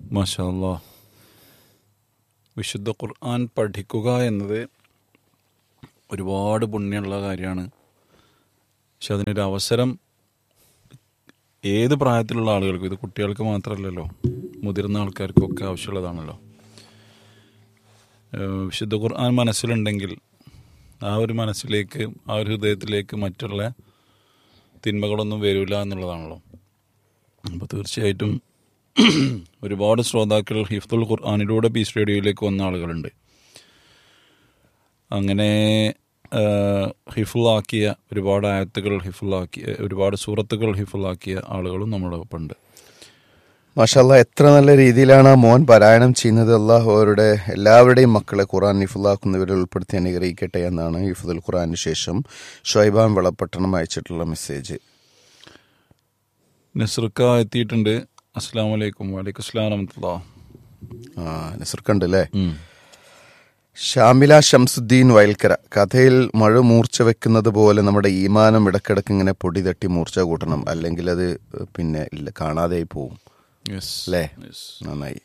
മാഷാല്ലാ വിശുദ്ധ ഖുർആൻ പഠിക്കുക എന്നത് ഒരുപാട് പുണ്യമുള്ള കാര്യമാണ് പക്ഷെ അതിനൊരു അവസരം ഏത് പ്രായത്തിലുള്ള ആളുകൾക്കും ഇത് കുട്ടികൾക്ക് മാത്രമല്ലല്ലോ മുതിർന്ന ആൾക്കാർക്കൊക്കെ ആവശ്യമുള്ളതാണല്ലോ ഏഹ് വിശുദ്ധ ഖുർആൻ മനസ്സിലുണ്ടെങ്കിൽ ആ ഒരു മനസ്സിലേക്ക് ആ ഒരു ഹൃദയത്തിലേക്ക് മറ്റുള്ള തിന്മകളൊന്നും വരില്ല എന്നുള്ളതാണല്ലോ അപ്പോൾ തീർച്ചയായിട്ടും ഒരുപാട് ശ്രോതാക്കൾ ഹിഫ്തുൽ ഖുർആാനിലൂടെ പീസ് റേഡിയോയിലേക്ക് വന്ന ആളുകളുണ്ട് അങ്ങനെ ആ, ഹിഫുള്ളാക്കിയ ഒരുപാട് ആയത്തുകൾ ഹിഫുള്ളാക്കിയ ഒരുപാട് സൂറത്തുകൾ ഹിഫുള്ളാക്കിയ ആളുകളും നമ്മുടെ ഒപ്പം ഉണ്ട് മാഷല്ല എത്ര നല്ല രീതിയിലാണ് ആ മോൻ പാരായണം ചെയ്യുന്നത് അള്ളാഹു അവരുടെ എല്ലാവരുടെയും മക്കളെ ഖുറാൻ നിഫുല്ലാക്കുന്നവരിൽ ഉൾപ്പെടുത്തി അനുഗ്രഹിക്കട്ടെ എന്നാണ് ഹിഫുദുൽ ഖുറാന് ശേഷം ഷൊയ്ബാൻ വളപട്ടണം അയച്ചിട്ടുള്ള മെസ്സേജ് നസ്രുക്ക എത്തിയിട്ടുണ്ട് അസ്സാം വലൈക്കും വലൈക്കും അസ്ലാം വറഹമത്തുള്ള ആ നസർക്കുണ്ട് അല്ലേ ഷാമില ഷംസുദ്ദീൻ വയൽക്കര കഥയിൽ മഴ മൂർച്ച വെക്കുന്നത് പോലെ നമ്മുടെ ഈമാനം ഇടക്കിടക്ക് ഇങ്ങനെ പൊടി തട്ടി മൂർച്ച കൂട്ടണം അല്ലെങ്കിൽ അത് പിന്നെ ഇല്ല കാണാതെ പോവും യെസ് അല്ലേ നന്നായി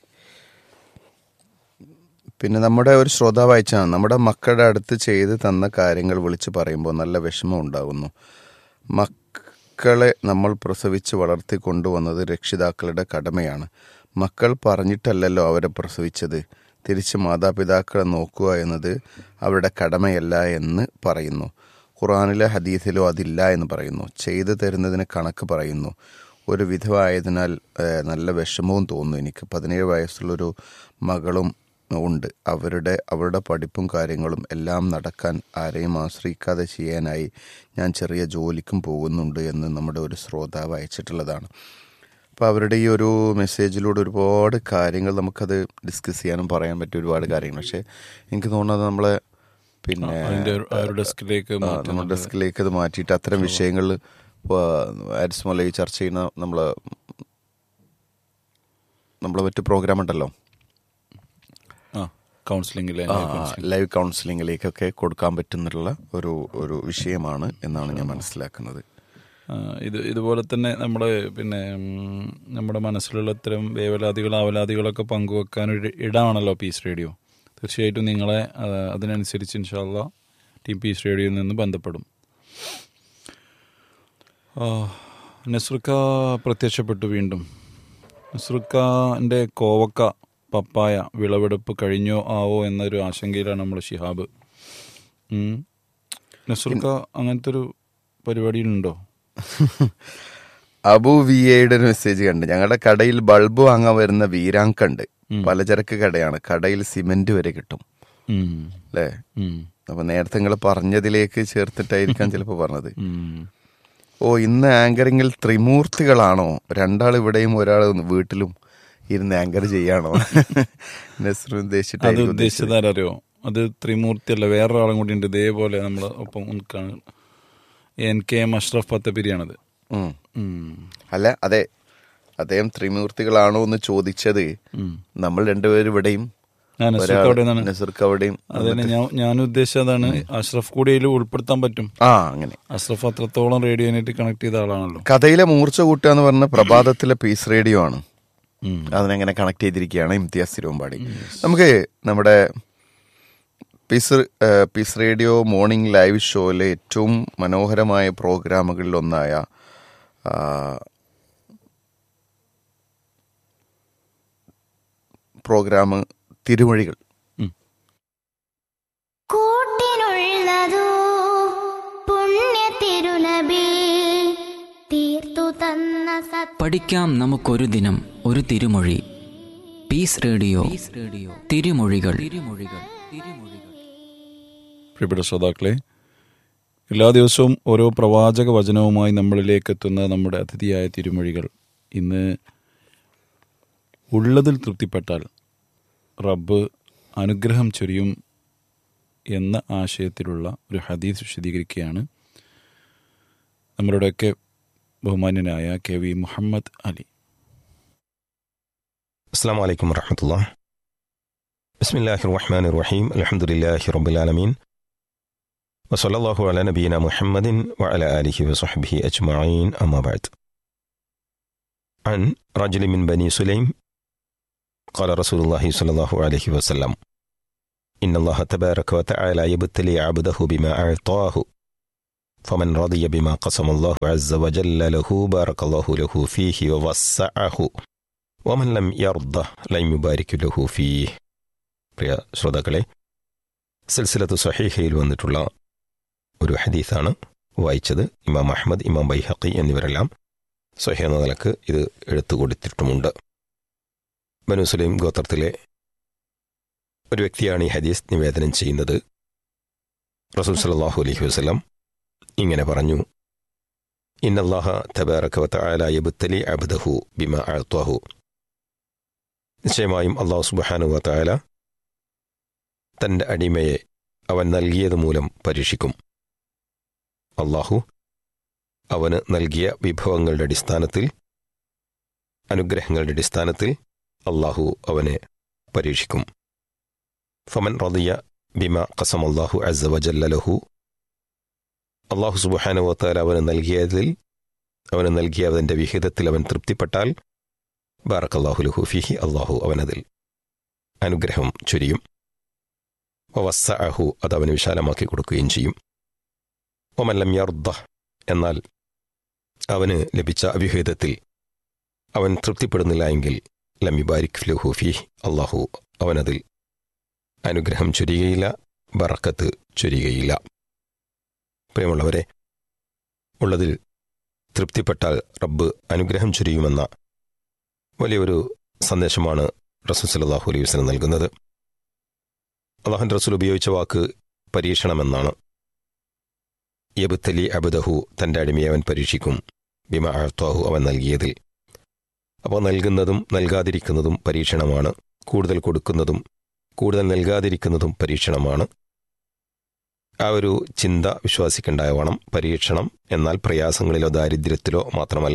പിന്നെ നമ്മുടെ ഒരു ശ്രോതാവ് അയച്ചാണ് നമ്മുടെ മക്കളുടെ അടുത്ത് ചെയ്ത് തന്ന കാര്യങ്ങൾ വിളിച്ച് പറയുമ്പോൾ നല്ല വിഷമം ഉണ്ടാകുന്നു മക്കളെ നമ്മൾ പ്രസവിച്ച് വളർത്തി കൊണ്ടുവന്നത് രക്ഷിതാക്കളുടെ കടമയാണ് മക്കൾ പറഞ്ഞിട്ടല്ലല്ലോ അവരെ പ്രസവിച്ചത് തിരിച്ച് മാതാപിതാക്കളെ നോക്കുക എന്നത് അവരുടെ കടമയല്ല എന്ന് പറയുന്നു ഖുറാനിലെ ഹദീസിലോ അതില്ല എന്ന് പറയുന്നു ചെയ്തു തരുന്നതിന് കണക്ക് പറയുന്നു ഒരു വിധവ ആയതിനാൽ ഏഹ്, നല്ല വിഷമവും തോന്നുന്നു എനിക്ക് പതിനേഴ് വയസ്സുള്ളൊരു മകളും ഉണ്ട് അവരുടെ അവരുടെ പഠിപ്പും കാര്യങ്ങളും എല്ലാം നടക്കാൻ ആരെയും ആശ്രയിക്കാതെ ചെയ്യാനായി ഞാൻ ചെറിയ ജോലിക്കും പോകുന്നുണ്ട് എന്ന് നമ്മുടെ ഒരു ശ്രോതാവ് അയച്ചിട്ടുള്ളതാണ് അപ്പോൾ അവരുടെ ഈ ഒരു മെസ്സേജിലൂടെ ഒരുപാട് കാര്യങ്ങൾ നമുക്കത് ഡിസ്കസ് ചെയ്യാനും പറയാൻ പറ്റിയ ഒരുപാട് കാര്യങ്ങൾ പക്ഷേ എനിക്ക് തോന്നുന്നത് നമ്മളെ പിന്നെ അതിന്റെ ഒരു- ആ ഒരു ഡെസ്കിലേക്ക് ആ, നമ്മുടെ ഡെസ്കിലേക്ക് അത് മാറ്റിയിട്ട് അത്തരം വിഷയങ്ങൾ ആരിസ് മൊല ചർച്ച ചെയ്യുന്ന നമ്മളെ നമ്മളെ മറ്റു പ്രോഗ്രാം ഉണ്ടല്ലോ ആ കൗൺസിലിംഗിലെ ലൈവ് കൗൺസിലിങ്ങിലേക്കൊക്കെ കൊടുക്കാൻ പറ്റുന്നുള്ള ഒരു ഒരു വിഷയമാണ് എന്നാണ് ഞാൻ മനസ്സിലാക്കുന്നത് ആ, ഇത് ഇതുപോലെ തന്നെ നമ്മുടെ പിന്നെ ഉം, നമ്മുടെ മനസ്സിലുള്ള ഇത്തരം വേവലാതികൾ അവലാതികളൊക്കെ പങ്കുവെക്കാൻ ഒരു ഇടമാണല്ലോ പീസ് റേഡിയോ തീർച്ചയായിട്ടും നിങ്ങളെ ആ, അതിനനുസരിച്ച് ഇൻഷാല്ല ടീം പീസ് റേഡിയോയിൽ നിന്ന് ബന്ധപ്പെടും ആ, നസ്രുക്ക പ്രത്യക്ഷപ്പെട്ടു വീണ്ടും നസ്രുക്കാൻ്റെ കോവക്ക പപ്പായ വിളവെടുപ്പ് കഴിഞ്ഞോ ആവോ എന്നൊരു ആശങ്കയിലാണ് നമ്മൾ ഷിഹാബ് ഉം. നസ്രുക്ക അങ്ങനത്തെ ഒരു പരിപാടിയിലുണ്ടോ അബു വി എയുടെ ഒരു മെസ്സേജ് കണ്ട് ഞങ്ങളുടെ കടയിൽ ബൾബ് വാങ്ങാൻ വരുന്ന വീരാങ്കണ്ട് പലചരക്ക് കടയാണ് കടയിൽ സിമെന്റ് വരെ കിട്ടും ഉം. അല്ലേ ഉം. അപ്പൊ നേരത്തെ നിങ്ങൾ പറഞ്ഞതിലേക്ക് ചേർത്തിട്ടായിരിക്കാം ചിലപ്പോൾ പറഞ്ഞത് ഉം. ഓ ഇന്ന് ആങ്കറിങ്ങിൽ ത്രിമൂർത്തികളാണോ രണ്ടാൾ ഇവിടെയും ഒരാൾ വീട്ടിലും ഇരുന്ന് ആങ്കർ ചെയ്യാണോ നസ്രു അത് ഉദ്ദേശിച്ചിട്ടായിരിക്കും ഉദ്ദേശിച്ചത് ആരറിയോ അത് ത്രിമൂർത്തി അല്ല വേറൊരാളും കൂടി ഉണ്ട് ഇതേപോലെ നമ്മൾ ഒപ്പം നിൽക്കാണ് എൻ കെ എം അഷ്റഫ് പത്തപിരിയാണത് ഉം. ഉം. അല്ല അതെ അദ്ദേഹം ത്രിമൂർത്തികളാണോ എന്ന് ചോദിച്ചത് ഉം. നമ്മൾ രണ്ടുപേരും ഇവിടെയും ആ, നസ്രുക്ക് ഒരാൾ അവിടെ നിന്നാണ് നസർക്ക് അവിടെയും അതന്നെ ഞാൻ ഞാൻ ഉദ്ദേശിച്ചതാണ് അഷ്റഫ് കൂടി അതിൽ ഉൾപ്പെടുത്താൻ പറ്റും ആ അങ്ങനെ അഷ്റഫ് അത്രത്തോളം റേഡിയോനായിട്ട് കണക്ട് ചെയ്ത ആളാണല്ലോ കഥയിലെ മൂർച്ച കൂട്ടുക എന്ന് പറഞ്ഞ പ്രഭാതത്തിലെ പീസ് റേഡിയോ ആണ് ഉം. അതിനെങ്ങനെ കണക്ട് ചെയ്തിരിക്കുകയാണ് ഇംതിയാസ് തിരുവമ്പാടി നമുക്ക് നമ്മുടെ പീസ് ഏഹ്, പീസ് റേഡിയോ മോർണിംഗ് ലൈവ് ഷോയിലെ ഏറ്റവും മനോഹരമായ പ്രോഗ്രാമുകളിൽ ഒന്നായ ആ, പ്രോഗ്രാം തിരുമൊഴികൾ കൂട്ടിനുള്ളതോ പുണ്യ തിരുനബി തീർത്തു തന്ന സത് പഠിക്കാം നമുക്കൊരു ദിനം ഒരു തിരുമൊഴി പീസ് റേഡിയോ റേഡിയോ തിരുമൊഴികൾ തിരുമൊഴികൾ തിരുമൊഴികൾ പ്രിയപ്പെട്ട ശ്രോതാക്കളെ എല്ലാ ദിവസവും ഓരോ പ്രവാചക വചനവുമായി നമ്മളിലേക്ക് എത്തുന്ന നമ്മുടെ അതിഥിയായ തിരുമൊഴികൾ ഇന്ന് ഉള്ളതിൽ തൃപ്തിപ്പെട്ടാൽ റബ്ബ് അനുഗ്രഹം ചൊരിയും എന്ന ആശയത്തിലുള്ള ഒരു ഹദീസ് വിശദീകരിക്കുകയാണ് നമ്മളുടെയൊക്കെ ബഹുമാന്യനായ കെ വി മുഹമ്മദ് അലി السلام عليكم ورحمة الله بسم الله الرحمن الرحيم الحمد لله رب العالمين وصلى الله على نبينا محمد وعلى آله وصحبه أجمعين أما بعد عن رجل من بني سليم قال رسول الله صلى الله عليه وسلم إن الله تبارك وتعالى يبتلي عبده بما أعطاه فمن رضي بما قسم الله عز وجل له بارك الله له فيه ووسعه ومن لم يرضى لم يبارك له فيه പ്രിയ ശ്രോതാക്കളെ സിൽസിലത്ത് സഹീഹയിൽ വന്നിട്ടുള്ള ഒരു ഹദീസാണ് വായിച്ചത് ഇമാം അഹമ്മദ് ഇമാം ബൈഹക്കി എന്നിവരെല്ലാം സഹീഹ് എന്ന നിലക്ക് ഇത് എടുത്തു കൊടുത്തിട്ടുമുണ്ട് ബനു സുലൈം ഗോത്രത്തിലെ ഒരു വ്യക്തിയാണ് ഈ ഹദീസ് നിവേദനം ചെയ്യുന്നത് റസൂൽ സല്ലല്ലാഹു അലൈഹി വസല്ലം ഇങ്ങനെ പറഞ്ഞു ഇന്നല്ലാഹ തബാറക വതആല യബ്തലി അബ്ദഹു ബിമാ അഅ്താഹു നിശ്ചയമായും അള്ളാഹു സുബ്ഹാനഹു വതആല തന്റെ അടിമയെ അവൻ നൽകിയത് മൂലം പരീക്ഷിക്കും അള്ളാഹു അവന് നൽകിയ വിഭവങ്ങളുടെ അടിസ്ഥാനത്തിൽ അനുഗ്രഹങ്ങളുടെ അടിസ്ഥാനത്തിൽ അള്ളാഹു അവനെ പരീക്ഷിക്കും ഫമൻ റദിയ ബിമ ഖസം അള്ളാഹു അസ വജല്ലലഹു അള്ളാഹു സുബാനുവത്താൽ അവന് നൽകിയതിൽ അവന് നൽകിയ അവൻ്റെ വിഹിതത്തിൽ അവൻ തൃപ്തിപ്പെട്ടാൽ ബാറക് അള്ളാഹു ലഹു ഫിഹി അള്ളാഹു അവനതിൽ അനുഗ്രഹം ചൊരിയും വസ്സ അഹു അത് അവന് വിശാലമാക്കി കൊടുക്കുകയും ചെയ്യും ഒമല്ലം യർദ്ദ എന്നാൽ അവന് ലഭിച്ച അവിഹിതത്തിൽ അവൻ തൃപ്തിപ്പെടുന്നില്ല എങ്കിൽ ലമിബാരിക് ലഹു ഫിഹി അള്ളാഹു അവനതിൽ അനുഗ്രഹം ചൊരിയുകയില്ല ബറക്കത്ത് ചൊരിയുകയില്ല പ്രിയമുള്ളവരെ ഉള്ളതിൽ തൃപ്തിപ്പെട്ടാൽ റബ്ബ് അനുഗ്രഹം ചൊരിയുമെന്ന വലിയൊരു സന്ദേശമാണ് റസൂൽ സല്ലല്ലാഹു അലൈഹി വസല്ലം നൽകുന്നത് അള്ളാഹുൻ റസൂൽ ഉപയോഗിച്ച വാക്ക് പരീക്ഷണമെന്നാണ് യബുത്തലി അബുദഹു തൻ്റെ അടിമയെ അവൻ പരീക്ഷിക്കും ബിമ അഴ്ത്താഹു അവൻ നൽകിയതിൽ അപ്പോൾ നൽകുന്നതും നൽകാതിരിക്കുന്നതും പരീക്ഷണമാണ് കൂടുതൽ കൊടുക്കുന്നതും കൂടുതൽ നൽകാതിരിക്കുന്നതും പരീക്ഷണമാണ് ആ ഒരു ചിന്ത വിശ്വാസിക്കുണ്ടാവണം പരീക്ഷണം എന്നാൽ പ്രയാസങ്ങളിലോ ദാരിദ്ര്യത്തിലോ മാത്രമല്ല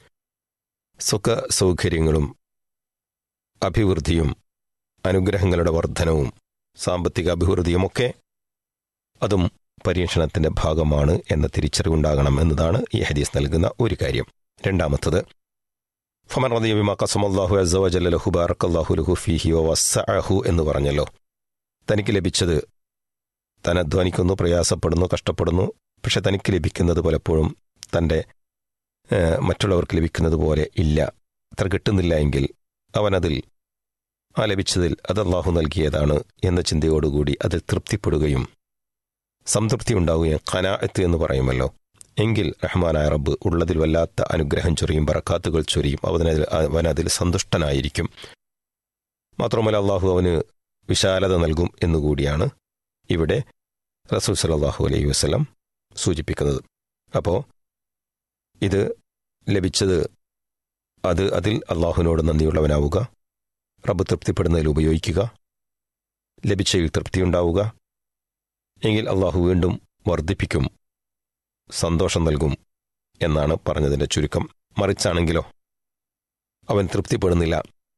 സുഖ സൗകര്യങ്ങളും അഭിവൃദ്ധിയും അനുഗ്രഹങ്ങളുടെ വർധനവും സാമ്പത്തിക അഭിവൃദ്ധിയുമൊക്കെ അതും പരീക്ഷണത്തിന്റെ ഭാഗമാണ് എന്ന തിരിച്ചറിവുണ്ടാകണം എന്നതാണ് ഈ ഹദീസ് നൽകുന്ന ഒരു കാര്യം രണ്ടാമത്തത് ഫമൻ റദിയ ബിമാ ഖസമല്ലാഹു അസ്സ വജല്ല ലഹു ബാറക്കല്ലാഹു ലഹു ഫീഹി വവസ്സഅഹു എന്ന് പറഞ്ഞല്ലോ തനിക്ക് ലഭിച്ചത് താൻ അധ്വാനിക്കുന്നു പ്രയാസപ്പെടുന്നു കഷ്ടപ്പെടുന്നു പക്ഷെ തനിക്ക് ലഭിക്കുന്നത് പലപ്പോഴും തൻ്റെ ഏഹ്, മറ്റുള്ളവർക്ക് ലഭിക്കുന്നത് പോലെ ഇല്ല അത്ര കിട്ടുന്നില്ല എങ്കിൽ അവനതിൽ ആ ലഭിച്ചതിൽ അത് അള്ളാഹു നൽകിയതാണ് എന്ന ചിന്തയോടുകൂടി അതിൽ തൃപ്തിപ്പെടുകയും സംതൃപ്തി ഉണ്ടാവുകയും ഖനാഅത്ത് എന്ന് പറയുമല്ലോ എങ്കിൽ റഹ്മാനായ റബ്ബ് ഉള്ളതിൽ വല്ലാത്ത അനുഗ്രഹം ചൊരിയും ബറക്കാത്തുകൾ ചൊരിയും അവനതിൽ അവനതിൽ സന്തുഷ്ടനായിരിക്കും മാത്രമല്ല അള്ളാഹു അവന് വിശാലത നൽകും എന്നുകൂടിയാണ് ഇവിടെ റസൂൽ സലാഹു അലൈഹി വസ്ലം സൂചിപ്പിക്കുന്നത് അപ്പോൾ ഇത് ലഭിച്ചത് അത് അതിൽ അള്ളാഹുവിനോട് നന്ദിയുള്ളവനാവുക റബ്ബ് തൃപ്തിപ്പെടുന്നതിൽ ഉപയോഗിക്കുക ലഭിച്ചതിൽ തൃപ്തിയുണ്ടാവുക എങ്കിൽ അള്ളാഹു വീണ്ടും വർദ്ധിപ്പിക്കും സന്തോഷം നൽകും എന്നാണ് പറഞ്ഞതിൻ്റെ ചുരുക്കം മറിച്ചാണെങ്കിലോ അവൻ തൃപ്തിപ്പെടുന്നില്ല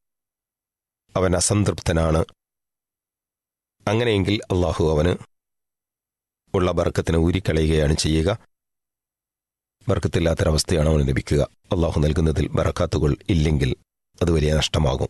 അവൻ അസംതൃപ്തനാണ് അങ്ങനെയെങ്കിൽ അള്ളാഹു അവന് ഉള്ള ബർക്കത്തിനെ ഊരിക്കളയുകയാണ് ചെയ്യുക ബർക്കത്തില്ലാത്തൊരവസ്ഥയാണ് അവന് ലഭിക്കുക അള്ളാഹു നൽകുന്നതിൽ ബറക്കാത്തുകൾ ഇല്ലെങ്കിൽ അത് വലിയ നഷ്ടമാകും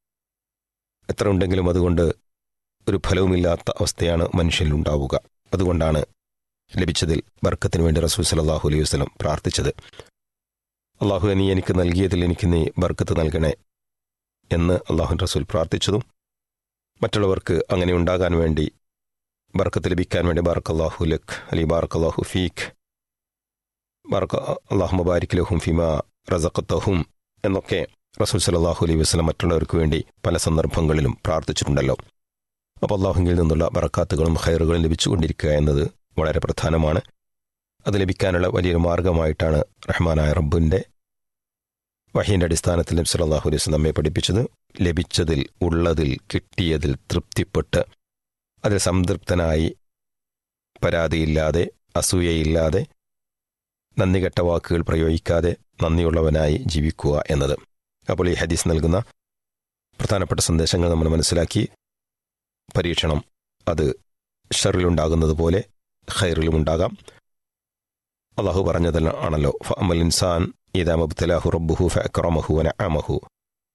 എത്ര ഉണ്ടെങ്കിലും അതുകൊണ്ട് ഒരു ഫലവുമില്ലാത്ത അവസ്ഥയാണ് മനുഷ്യനിൽ ഉണ്ടാവുക അതുകൊണ്ടാണ് ലഭിച്ചതിൽ ബർക്കത്തിന് വേണ്ടി റസൂൽ സലാഹു അലൈഹി വസ്ലം പ്രാർത്ഥിച്ചത് അള്ളാഹു നീ എനിക്ക് നൽകിയതിൽ എനിക്ക് നീ ബർക്കത്ത് നൽകണേ എന്ന് അള്ളാഹു റസൂൽ പ്രാർത്ഥിച്ചതും മറ്റുള്ളവർക്ക് അങ്ങനെ ഉണ്ടാകാൻ വേണ്ടി ബർക്കത്ത് ലഭിക്കാൻ വേണ്ടി ബാർക്ക് അള്ളാഹു ലഖ് അലി ബാർക്ക് അള്ളാഹു ഫീഖ് ബാർക്ക് അള്ളാഹു മുബാരിക് ലഹും ഫിമ റസഖത്തഹും എന്നൊക്കെ റസൂൽ സലാഹു അലൈഹി വസ്ലം മറ്റുള്ളവർക്ക് വേണ്ടി പല സന്ദർഭങ്ങളിലും പ്രാർത്ഥിച്ചിട്ടുണ്ടല്ലോ അപ്പോൾ അള്ളാഹുങ്കിൽ നിന്നുള്ള ബറക്കാത്തുകളും ഹൈറുകളും ലഭിച്ചുകൊണ്ടിരിക്കുക എന്നത് വളരെ പ്രധാനമാണ് അത് ലഭിക്കാനുള്ള വലിയൊരു മാർഗമായിട്ടാണ് റഹ്മാനായ റബ്ബിൻ്റെ വഹീൻ്റെ അടിസ്ഥാനത്തിൽ നബി സല്ലല്ലാഹു അലൈഹി വസല്ലം നമ്മെ പഠിപ്പിച്ചത് ലഭിച്ചതിൽ ഉള്ളതിൽ കിട്ടിയതിൽ തൃപ്തിപ്പെട്ട് അതിൽ സംതൃപ്തനായി പരാതിയില്ലാതെ അസൂയയില്ലാതെ നന്ദികെട്ട വാക്കുകൾ പ്രയോഗിക്കാതെ നന്ദിയുള്ളവനായി ജീവിക്കുക എന്നത് അപ്പോൾ ഈ ഹദീസ് നൽകുന്ന പ്രധാനപ്പെട്ട സന്ദേശങ്ങൾ നമ്മൾ മനസ്സിലാക്കി പരീക്ഷണം അത് ഷറിലുണ്ടാകുന്നത് പോലെ ഖൈറിലും ഉണ്ടാകാം അള്ളാഹു പറഞ്ഞതല്ല ആണല്ലോ ഫഅമൽ ഇൻസാൻ ഇദാ മബ്തലാഹു റബ്ബുഹു ഫഅക്റമഹു വനഅമഹു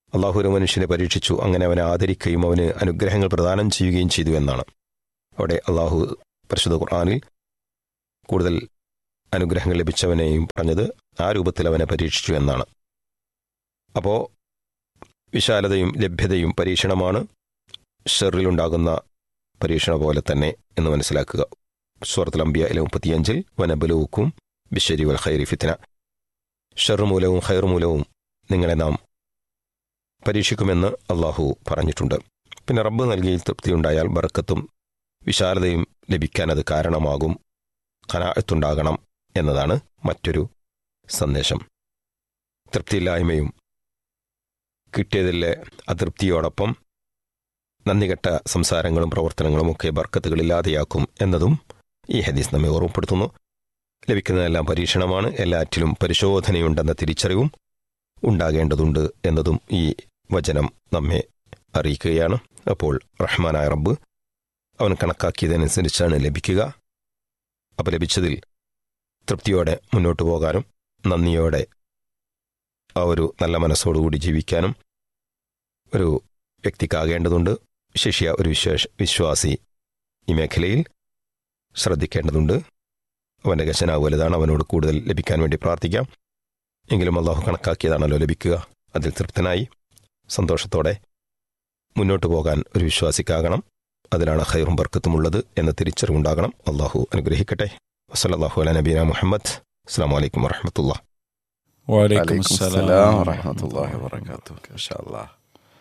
അള്ളാഹു ഒരു മനുഷ്യനെ പരീക്ഷിച്ചു അങ്ങനെ അവനെ ആദരിക്കുകയും അവന് അനുഗ്രഹങ്ങൾ പ്രദാനം ചെയ്യുകയും ചെയ്തു എന്നാണ് അവിടെ അള്ളാഹു പരിശുദ്ധ ഖുർആാനിൽ കൂടുതൽ അനുഗ്രഹങ്ങൾ ലഭിച്ചവനെയും പറഞ്ഞത് ആ രൂപത്തിൽ അവനെ പരീക്ഷിച്ചു എന്നാണ് അപ്പോൾ വിശാലതയും ലഭ്യതയും പരീക്ഷണമാണ് ഷെറിലുണ്ടാകുന്ന പരീക്ഷണ പോലെ തന്നെ എന്ന് മനസ്സിലാക്കുക സൂറത്തുൽ അംബിയയിലെ മുപ്പത്തിയഞ്ചിൽ വനബലൂക്കും ബിഷരി വൽ ഖൈരി ഫിത്ന ഷെർ മൂലവും ഖൈർ മൂലവും നിങ്ങളെ നാം പരീക്ഷിക്കുമെന്ന് അള്ളാഹു പറഞ്ഞിട്ടുണ്ട് പിന്നെ റബ്ബ് നൽകിയ തൃപ്തിയുണ്ടായാൽ ബർക്കത്തും വിശാലതയും ലഭിക്കാൻ അത് കാരണമാകും ഖനാഅത്തുണ്ടാകണം എന്നതാണ് മറ്റൊരു സന്ദേശം തൃപ്തിയില്ലായ്മയും കിട്ടിയതിലെ അതൃപ്തിയോടൊപ്പം നന്ദികെട്ട സംസാരങ്ങളും പ്രവർത്തനങ്ങളും ഒക്കെ ബർക്കത്തുകളില്ലാതെയാക്കും എന്നതും ഈ ഹദീസ് നമ്മെ ഓർമ്മപ്പെടുത്തുന്നു ലഭിക്കുന്നതെല്ലാം പരീക്ഷണമാണ് എല്ലാറ്റിലും പരിശോധനയുണ്ടെന്ന തിരിച്ചറിവും ഉണ്ടാകേണ്ടതുണ്ട് എന്നതും ഈ വചനം നമ്മെ അറിയിക്കുകയാണ് അപ്പോൾ റഹ്മാനായ റബ്ബ് അവൻ കണക്കാക്കിയതനുസരിച്ചാണ് ലഭിക്കുക അപ്പോൾ ലഭിച്ചതിൽ തൃപ്തിയോടെ മുന്നോട്ട് പോകാനും നന്ദിയോടെ ആ ഒരു നല്ല മനസ്സോടുകൂടി ജീവിക്കാനും ഒരു വ്യക്തിക്കാകേണ്ടതുണ്ട് ശിഷ്യ ഒരു വിശ്വാസ വിശ്വാസി ഈ മേഖലയിൽ ശ്രദ്ധിക്കേണ്ടതുണ്ട് അവൻ്റെ ഖജനാവ് വലുതാണ് അവനോട് കൂടുതൽ ലഭിക്കാൻ വേണ്ടി പ്രാർത്ഥിക്കാം എങ്കിലും അള്ളാഹു കണക്കാക്കിയതാണല്ലോ ലഭിക്കുക അതിൽ തൃപ്തനായി സന്തോഷത്തോടെ മുന്നോട്ട് പോകാൻ ഒരു വിശ്വാസിക്കാകണം അതിലാണ് ഖൈറും ബർക്കത്തുമുള്ളത് എന്ന തിരിച്ചറിവുണ്ടാകണം അള്ളാഹു അനുഗ്രഹിക്കട്ടെ വസല്ലാഹു അല നബീന മുഹമ്മദ് അസ്സാം വലൈക്കും വറഹമത്തുള്ള വലൈക്കും വലൈക്കും അസ്സലാം സലാം വറഹ്മത്തുള്ളാഹി വബറകാതുഹു മാഷാ അല്ലാഹ്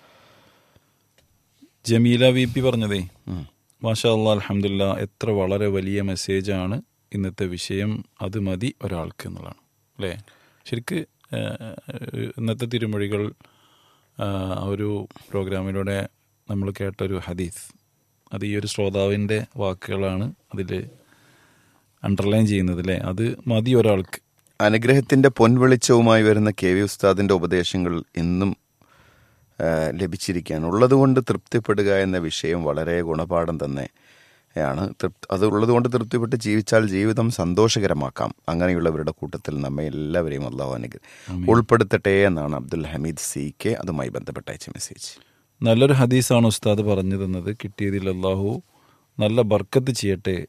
ജമീല വി പി പറഞ്ഞതേ ഉം. മാഷാ അല്ലാ അലഹമില്ല എത്ര വളരെ വലിയ മെസ്സേജാണ് ഇന്നത്തെ വിഷയം അത് മതി ഒരാൾക്ക് എന്നുള്ളതാണ് അല്ലേ ശരിക്ക് ആ, ഇന്നത്തെ തിരുമൊഴികൾ ആ, ആ ഒരു പ്രോഗ്രാമിലൂടെ നമ്മൾ കേട്ടൊരു ഹദീസ് അത് ഈ ഒരു ശ്രോതാവിൻ്റെ വാക്കുകളാണ് അതിൽ അണ്ടർലൈൻ ചെയ്യുന്നത് അല്ലേ അത് മതി ഒരാൾക്ക് അനുഗ്രഹത്തിന്റെ പൊൻവെളിച്ചവുമായി വരുന്ന കെ വി ഉസ്താദിന്റെ ഉപദേശങ്ങൾ ഇന്നും ആ, ലഭിച്ചിരിക്കുകയാണ് ഉള്ളതുകൊണ്ട് തൃപ്തിപ്പെടുക എന്ന വിഷയം വളരെ ഗുണപാഠം തന്നെ ആണ് തൃപ്തി അത് ഉള്ളതുകൊണ്ട് തൃപ്തിപ്പെട്ട് ജീവിച്ചാൽ ജീവിതം സന്തോഷകരമാക്കാം അങ്ങനെയുള്ളവരുടെ കൂട്ടത്തിൽ നമ്മെ എല്ലാവരെയും അള്ളാഹു അനുഗ്രഹം ഉൾപ്പെടുത്തട്ടെ എന്നാണ് അബ്ദുൽ ഹമീദ് സി കെ അതുമായി ബന്ധപ്പെട്ട അയച്ച മെസ്സേജ് നല്ലൊരു ഹദീസാണ് ഉസ്താദ് പറഞ്ഞു തന്നത് കിട്ടിയതിൽ അള്ളാഹു നല്ല ബർക്കത്ത് ചെയ്യട്ടെ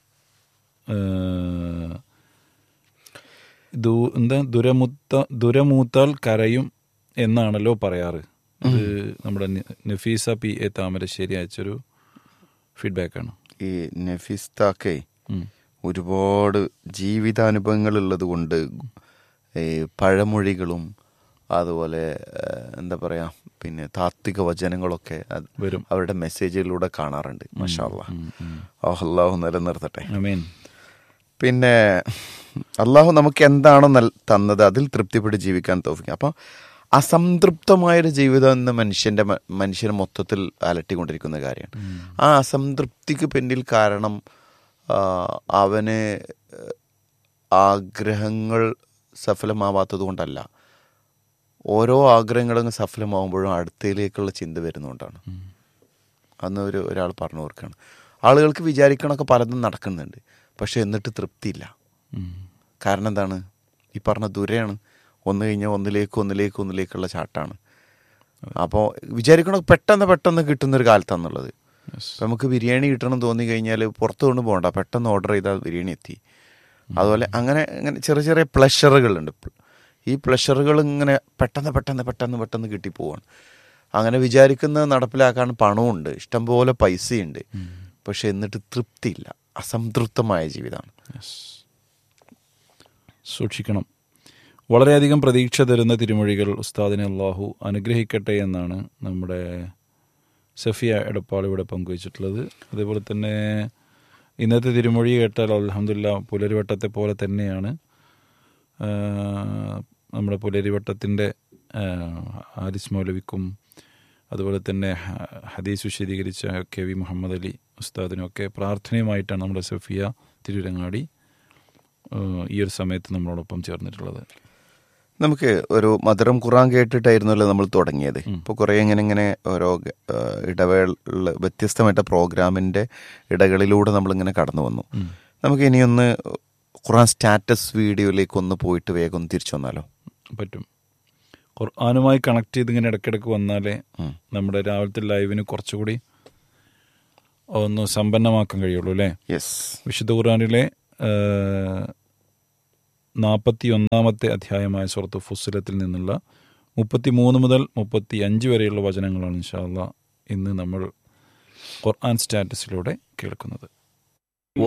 ഏഹ്, ദൂ- എന്താ ദുരമുത്ത ദുരമൂത്താൽ കരയും എന്നാണല്ലോ പറയാറ് ഇത് നമ്മുടെ ന- നഫീസ പി എ താമരശ്ശേരി അയച്ചൊരു ഫീഡ്ബാക്കാണ് ഈ നഫിസ്താക്കെ ഒരുപാട് ജീവിതാനുഭവങ്ങൾ ഉള്ളത് കൊണ്ട് ഈ പഴമൊഴികളും അതുപോലെ ഏഹ്, എന്താ പറയാ പിന്നെ താത്വിക വചനങ്ങളൊക്കെ അത് വരും അവരുടെ മെസ്സേജുകളിലൂടെ കാണാറുണ്ട് മഷാല്ല അള്ളാഹു നിലനിർത്തട്ടെ അമീൻ പിന്നെ അള്ളാഹു നമുക്ക് എന്താണോ നൽ തന്നത് അതിൽ തൃപ്തിപ്പെട്ട് ജീവിക്കാൻ തോഫിക്കും അപ്പം അസംതൃപ്തമായൊരു ജീവിതം എന്ന മനുഷ്യന്റെ മ- മനുഷ്യനെ മൊത്തത്തിൽ അലട്ടിക്കൊണ്ടിരിക്കുന്ന കാര്യമാണ് ആ അസംതൃപ്തിക്ക് പിന്നിൽ കാരണം ആ, അവന് ആഗ്രഹങ്ങൾ സഫലമാവാത്തത് കൊണ്ടല്ല ഓരോ ആഗ്രഹങ്ങളും സഫലമാകുമ്പോഴും അടുത്തയിലേക്കുള്ള ചിന്ത വരുന്നതുകൊണ്ടാണ് അന്ന് ഒരു ഒരാൾ പറഞ്ഞു ഓർക്കാണ് ആളുകൾക്ക് വിചാരിക്കണമൊക്കെ പലതും നടക്കുന്നുണ്ട് പക്ഷെ എന്നിട്ട് തൃപ്തിയില്ല കാരണം എന്താണ് ഈ പറഞ്ഞ ദുരയാണ് ഒന്ന് കഴിഞ്ഞാൽ ഒന്നിലേക്ക് ഒന്നിലേക്ക് ഒന്നിലേക്കുള്ള ചാട്ടാണ് അപ്പോൾ വിചാരിക്കണ പെട്ടെന്ന് പെട്ടെന്ന് കിട്ടുന്നൊരു കാലത്താന്നുള്ളത് ഇപ്പം നമുക്ക് ബിരിയാണി കിട്ടണം തോന്നി കഴിഞ്ഞാൽ പുറത്തു കൊണ്ട് പോകണ്ട പെട്ടെന്ന് ഓർഡർ ചെയ്താൽ ബിരിയാണി എത്തി അതുപോലെ അങ്ങനെ അങ്ങനെ ചെറിയ ചെറിയ പ്ലഷറുകളുണ്ട് ഈ പ്ലഷറുകൾ ഇങ്ങനെ പെട്ടെന്ന് പെട്ടെന്ന് പെട്ടെന്ന് പെട്ടെന്ന് കിട്ടിപ്പോവാണ് അങ്ങനെ വിചാരിക്കുന്നത് നടപ്പിലാക്കാൻ പണമുണ്ട് ഇഷ്ടംപോലെ പൈസയുണ്ട് പക്ഷെ എന്നിട്ട് തൃപ്തിയില്ല അസംതൃപ്തമായ ജീവിതമാണ് സൂക്ഷിക്കണം വളരെയധികം പ്രതീക്ഷ തരുന്ന തിരുമൊഴികൾ ഉസ്താദിനെ അള്ളാഹു അനുഗ്രഹിക്കട്ടെ എന്നാണ് നമ്മുടെ സഫിയ എടപ്പാൾ ഇവിടെ പങ്കുവച്ചിട്ടുള്ളത് അതേപോലെ തന്നെ ഇന്നത്തെ തിരുമൊഴി കേട്ടാൽ അലഹമില്ല പുലരിവട്ടത്തെ പോലെ തന്നെയാണ് ആ, നമ്മുടെ പുലരിവട്ടത്തിൻ്റെ ഹാരിസ് മൗലവിക്കും അതുപോലെ തന്നെ ഹ- ഹദീസ് വിശദീകരിച്ച കെ വി മുഹമ്മദ് അലി ഉസ്താദിനൊക്കെ പ്രാർത്ഥനയുമായിട്ടാണ് നമ്മുടെ സഫിയ തിരുരങ്ങാടി ആ, ഈ ഒരു സമയത്ത് നമ്മളോടൊപ്പം ചേർന്നിട്ടുള്ളത് നമുക്ക് ഒരു മധുരം ഖുറാൻ കേട്ടിട്ടായിരുന്നല്ലോ നമ്മൾ തുടങ്ങിയത് ഇപ്പോൾ കുറേ ഇങ്ങനെ ഇങ്ങനെ ഓരോ ആ, ഇടവേള വ്യത്യസ്തമായിട്ട പ്രോഗ്രാമിൻ്റെ ഇടകളിലൂടെ നമ്മളിങ്ങനെ കടന്നു വന്നു നമുക്ക് ഇനിയൊന്ന് ഖുറാൻ സ്റ്റാറ്റസ് വീഡിയോയിലേക്ക് ഒന്ന് പോയിട്ട് വേഗം ഒന്ന് തിരിച്ചു വന്നാലോ പറ്റും ഖുർആാനുമായി കണക്ട് ചെയ്ത് ഇങ്ങനെ ഇടയ്ക്കിടയ്ക്ക് വന്നാലേ ഉം. നമ്മുടെ രാവിലത്തെ ലൈവിന് കുറച്ചുകൂടി ഒന്ന് സമ്പന്നമാക്കാൻ കഴിയുള്ളൂ അല്ലേ യെസ് വിശുദ്ധ ഖുർആാനിലെ നാൽപ്പത്തി ഒന്നാമത്തെ അധ്യായമായ സുഹൃത്ത് ഫുസിലത്തിൽ നിന്നുള്ള മുപ്പത്തി മൂന്ന് മുതൽ മുപ്പത്തി അഞ്ച് വരെയുള്ള വചനങ്ങളാണ് ഇൻഷാല്ല ഇന്ന് നമ്മൾ ഖുർആൻ സ്റ്റാറ്റസിലൂടെ കേൾക്കുന്നത്